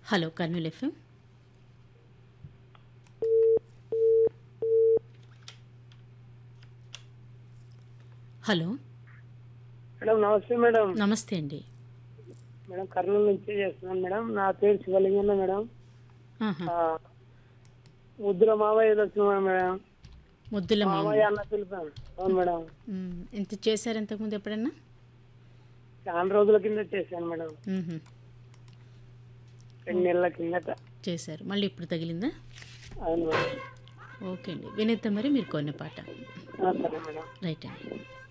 Hello Kurnool F M hello madam నమస్తే madam నమస్తే అండి మేడం కర్నూలు నుంచి చేస్తున్నాను మేడం నా పేరు శివలింగన్న మేడం ఆహా. ఆ, ముద్దుల మావయ్య వచ్చిన మేడం ముద్దుల మామ మావయ్య అన్న పిలిపాను అవును మేడం మ్మ్. ఎంత చేశారు ఇంతకుముందు ఎప్పుడన్నా చాలా రోజుల కింద చేశాను మేడం మ్మ్హ. రెండు నెలల కిందట చేశారు మళ్ళీ ఇప్పుడు తగిలిందా అవును మేడం ఓకే అండి వినేద్దాం మరి మీరు కొన్ని పాట ఆ, సరే మేడం రైట్ అండి